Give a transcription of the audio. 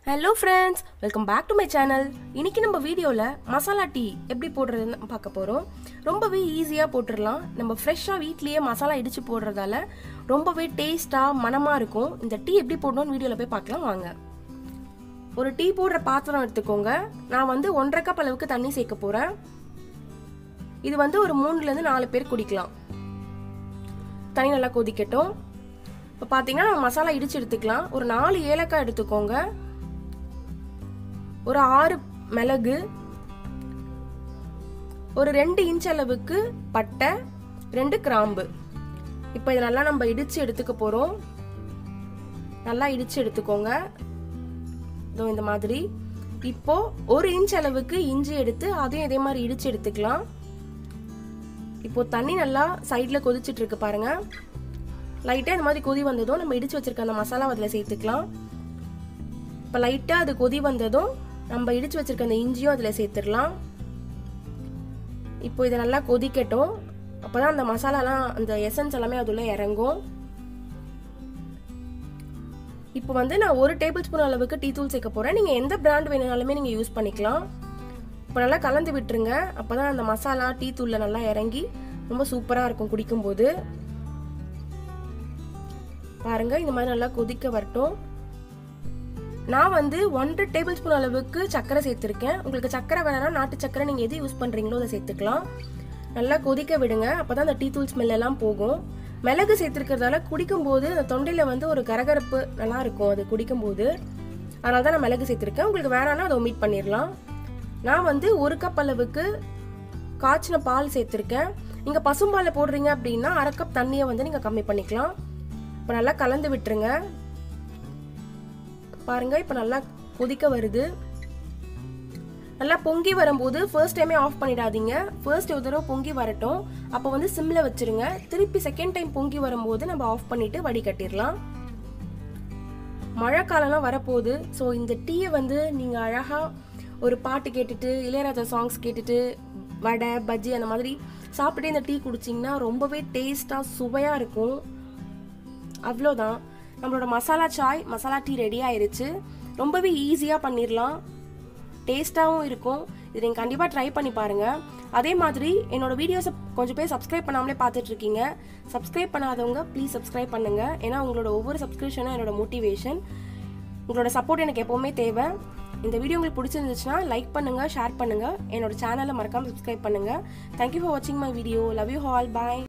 hello friends welcome back to my channel இன்னைக்கு நம்ம வீடியோவில் மசாலா டீ எப்படி போடுறதுன்னு பார்க்க போகிறோம் ரொம்பவே ஈஸியாக போட்டுடலாம் நம்ம ஃப்ரெஷ்ஷாக வீட்லேயே மசாலா இடித்து போடுறதால ரொம்பவே டேஸ்ட்டாக மனமாக இருக்கும் இந்த டீ எப்படி போடணும்னு வீடியோவில் போய் பார்க்கலாம் வாங்க ஒரு டீ போடுற பாத்திரம் எடுத்துக்கோங்க நான் வந்து ஒன்றரை கப் அளவுக்கு தண்ணி சேர்க்க போகிறேன் இது வந்து ஒரு மூணுலேருந்து நாலு பேர் குடிக்கலாம் தண்ணி நல்லா கொதிக்கட்டும் இப்போ பார்த்தீங்கன்னா நம்ம மசாலா இடித்து எடுத்துக்கலாம் ஒரு நாலு ஏலக்காய் எடுத்துக்கோங்க ஒரு ஆறு மிளகு ஒரு ரெண்டு இன்ச் அளவுக்கு பட்டை ரெண்டு கிராம்பு இப்போ இதை நல்லா நம்ம இடித்து எடுத்துக்க போகிறோம் நல்லா இடித்து எடுத்துக்கோங்க இதோ இந்த மாதிரி இப்போ ஒரு இன்ச் அளவுக்கு இஞ்சி எடுத்து அதையும் இதே மாதிரி இடித்து எடுத்துக்கலாம் இப்போ தண்ணி நல்லா சைடில் கொதிச்சிட்டு இருக்கு பாருங்க லைட்டாக இந்த மாதிரி கொதி வந்ததும் நம்ம இடித்து வச்சிருக்க அந்த மசாலா அதில் சேர்த்துக்கலாம் இப்போ லைட்டாக அது கொதி வந்ததும் நம்ம இடித்து வச்சிருக்க அந்த இஞ்சியும் அதில் சேர்த்துடலாம் இப்போ இதை நல்லா கொதிக்கட்டும் அப்போ தான் அந்த மசாலாலாம் அந்த எசன்ஸ் எல்லாமே அதில் இறங்கும் இப்போ வந்து நான் ஒரு டேபிள் ஸ்பூன் அளவுக்கு டீ தூள் சேர்க்க போகிறேன் நீங்கள் எந்த பிராண்ட் வேணுனாலுமே நீங்கள் யூஸ் பண்ணிக்கலாம் இப்போ நல்லா கலந்து விட்டுருங்க அப்போ தான் அந்த மசாலா டீ தூளில் நல்லா இறங்கி ரொம்ப சூப்பராக இருக்கும் குடிக்கும்போது பாருங்க இந்த மாதிரி நல்லா கொதிக்க வரட்டும் நான் வந்து ஒன்றரை டேபிள் ஸ்பூன் அளவுக்கு சர்க்கரை சேர்த்துருக்கேன் உங்களுக்கு சர்க்கரை வேணா நாட்டு சர்க்கரை நீங்கள் எது யூஸ் பண்ணுறீங்களோ அதை சேர்த்துக்கலாம் நல்லா கொதிக்க விடுங்க அப்போ தான் அந்த டீ தூள் ஸ்மெல் எல்லாம் போகும் மிளகு சேர்த்துருக்கிறதால குடிக்கும்போது அந்த தொண்டையில் வந்து ஒரு கரகரப்பு நல்லா இருக்கும் அது குடிக்கும்போது அதனால தான் நான் மிளகு சேர்த்துருக்கேன் உங்களுக்கு வேணான்னா அதை ஒமிட் பண்ணிடலாம் நான் வந்து ஒரு கப் அளவுக்கு காய்ச்சின பால் சேர்த்துருக்கேன் நீங்கள் பசும்பாலில் போடுறீங்க அப்படின்னா அரை கப் தண்ணியை வந்து நீங்கள் கம்மி பண்ணிக்கலாம் இப்போ நல்லா கலந்து விட்டுருங்க பாருங்க இப்போ நல்லா கொதிக்க வருது நல்லா பொங்கி வரும்போது ஃபர்ஸ்ட் டைமே ஆஃப் பண்ணிடாதீங்க ஃபர்ஸ்ட் ஒரு தடவை பொங்கி வரட்டும் அப்போ வந்து சிம்மில் வச்சிருங்க திருப்பி செகண்ட் டைம் பொங்கி வரும்போது நம்ம ஆஃப் பண்ணிட்டு வடிகட்டிடலாம் மழை காலம்லாம் வரப்போகுது ஸோ இந்த டீயை வந்து நீங்கள் அழகாக ஒரு பாட்டு கேட்டுட்டு இளையராஜா சாங்ஸ் கேட்டுட்டு வடை பஜ்ஜி அந்த மாதிரி சாப்பிட்டுட்டு இந்த டீ குடிச்சிங்கன்னா ரொம்பவே டேஸ்ட்டாக சுவையாக இருக்கும் அவ்வளோதான் நம்மளோட மசாலா சாய் மசாலா டீ ரெடி ஆயிருச்சு ரொம்பவே ஈஸியாக பண்ணிடலாம் டேஸ்ட்டாகவும் இருக்கும் இது நீங்கள் கண்டிப்பாக ட்ரை பண்ணி பாருங்கள் அதே மாதிரி என்னோட வீடியோஸை கொஞ்சம் பேர் சப்ஸ்கிரைப் பண்ணாமலே பார்த்துட்டு இருக்கீங்க சப்ஸ்கிரைப் பண்ணாதவங்க ப்ளீஸ் சப்ஸ்கிரைப் பண்ணுங்கள் ஏன்னா உங்களோட ஒவ்வொரு சப்ஸ்கிரிப்ஷனும் என்னோட மோட்டிவேஷன் உங்களோட சப்போர்ட் எனக்கு எப்போவுமே தேவை இந்த வீடியோ உங்களுக்கு பிடிச்சிருந்துச்சுன்னா லைக் பண்ணுங்கள் ஷேர் பண்ணுங்கள் என்னோட சேனலை மறக்காமல் சப்ஸ்கிரைப் பண்ணுங்கள் தேங்க்யூ ஃபார் வாட்சிங் my video love you all bye